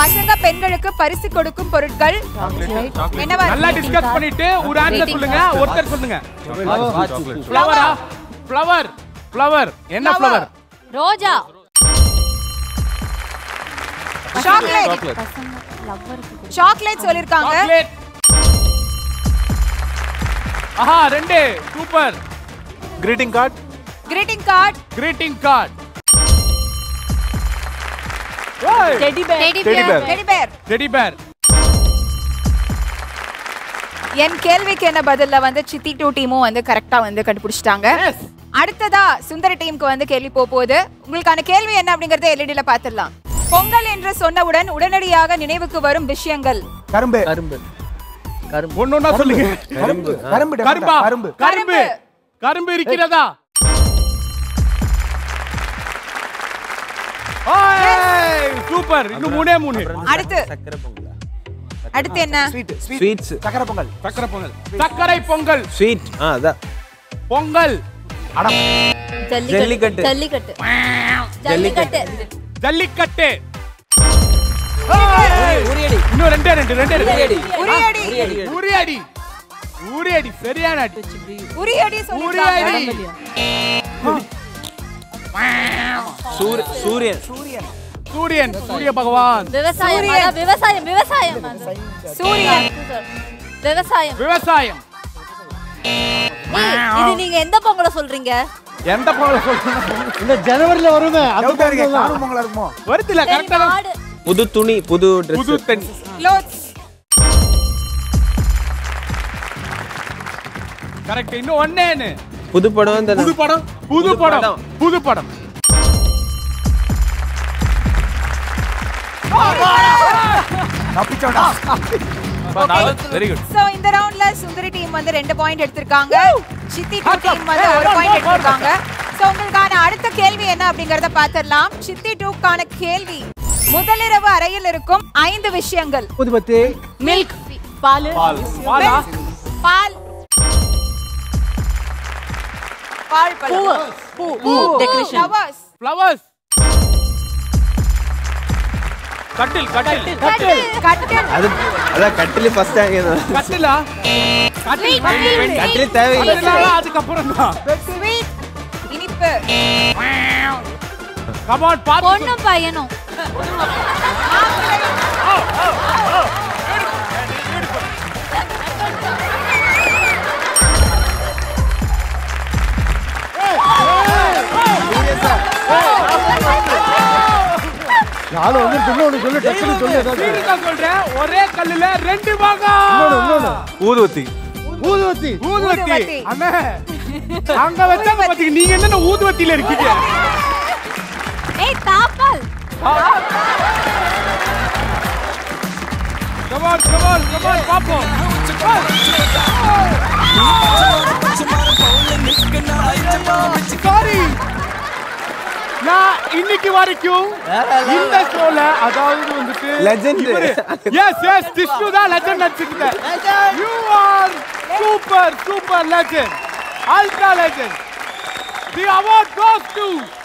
பசங்க பெண்களுக்கு பரிசு கொடுக்கும் பொருட்கள் என்னவா நல்லா இருக்கு? டிஸ்கஸ் பண்ணிட்டு ஒரு ஆன்சர் Greeting சொல்லுங்க card. ஒருத்தர் சொல்லுங்க ஃப்ளவரா ஃப்ளவர் ஃப்ளவர் என்ன Flower. ஃப்ளவர் ரோஜா சாக்லேட் பசங்க லவ்வருக்கு சாக்லேட் சொல்லிருக்காங்க சாக்லேட் ஆஹா ரெண்டு super greeting card greeting card greeting card teddy bear teddy Teddy bear. Bear teddy bear teddy bear என் கேள்விக்கு என்ன பதில்ல வந்து சித்தி டூ டீமும் வந்து கரெக்டா வந்து கண்டுபிடிச்சிட்டாங்க அடுத்ததா சுந்தர டீமுக்கு வந்து கேள்வி போக போகுது உங்களுக்கான கேள்வி என்ன அப்படிங்கறத எல்இடில பாத்துடலாம் பொங்கல் என்று சொன்னவுடன் உடனடியாக நினைவுக்கு வரும் விஷயங்கள் கரும்பு கரும்பு கரும்பு ஒன்னொன்னா சொல்லுங்க கரும்பு கரும்பு கரும்பா கரும்பு கரும்பு கரும்பு இருக்கிறதா சூப்பர் இன்னும் மூணே மூணு அடுத்து சக்கரை பொங்கலா அடுத்து என்ன ஸ்வீட் ஸ்வீட் ஸ்வீட்ஸ் சக்கரை பொங்கல் சக்கரை பொங்கல் சக்கரை பொங்கல் ஸ்வீட் ஆ அதான் பொங்கல் ஜல்லிக்கட்டு. ஜல்லிக்கட்டு ஜல்லிக்கட்டு ஜல்லிக்கட்டு உரியடி இன்னும் ரெண்டே ரெண்டு ரெண்டே ரெண்டு உரியடி உரியடி உரியடி உரியடி சரியான அடி உரியடி சொல்லிருக்காங்க உரியடி சூரிய சூரியன் சூரியன் சூரிய பகவான் விவசாயம் அதான் விவசாயம் விவசாயம் சூரியன் விவசாயம் விவசாயம் ஏய், இது நீங்க எந்த பொங்கலை சொல்றீங்க எந்த பொங்கல் சொல்லணும் இந்த ஜனவரில வருமே அந்த பொங்கல் தான் பொங்கலா இருக்குமோ வருத்தில சரி, கரெக்டா மாடு புது துணி புது புது ட்ரெஸ் தண்ணி க்ளோத்ஸ் கரெக்ட் இன்னும் ஒன்னேன்னு புது படம் இந்த புது படம் புது புது படம் படம். புது படம் தப்பிச்சோடா வெரி குட் சோ இந்த ரவுண்ட்ல சுந்தரி டீம் வந்து ரெண்டு பாயிண்ட் எடுத்திருக்காங்க சித்தி டூ டீம் வந்து ஒரு பாயிண்ட் எடுத்திருக்காங்க சோ உங்களுக்கான அடுத்த கேள்வி என்ன அப்படிங்கறத பாத்திரலாம் சித்தி டூக்கான கேள்வி முதலிரவு அறையில் இருக்கும் ஐந்து விஷயங்கள் புதுபத்தி மில்க் பால் பாலா பால் பால் பழம் பூ பூ டெக்கரேஷன் flowers ஃப்ளவர்ஸ் கட்டில் கட்டில் கட்டில் கட்டில் அது அதான் கட்டில ஃபர்ஸ்ட் ஆகியது கட்டிலா கட்டில் கட்டில் கட்டில தேவையில்லை கட்டிலா அதுக்கப்புறம் தான் ஸ்வீட் இனிப்பு கமான் பாத்து பொண்ணும் பையனும் நாலு வந்து இன்னொன்னு சொல்லு டக்குனு சொல்லு ஏதாவது சீரியஸா சொல்றேன் ஒரே கல்லுல ரெண்டு பாகம் இன்னொன்னு இன்னொன்னு ஊதுவத்தி ஊதுவத்தி ஊதுவத்தி ஊதுவத்தி. அண்ணே அங்க வச்சாங்க பாத்தீங்க நீங்க என்ன ஊதுவத்தியில இருக்கீங்க ஏய் தாப்பால் கமான் கமான் கமான் பாப்போம் சாரி நான் இன்னைக்கு வரைக்கும் இந்த ஷோல அதாவது வந்துட்டு Legend. எஸ் எஸ் டிஷ்யூ தான் லெஜெண்ட் நடிச்சிருக்கேன் you are super super legend ultra legend the award goes to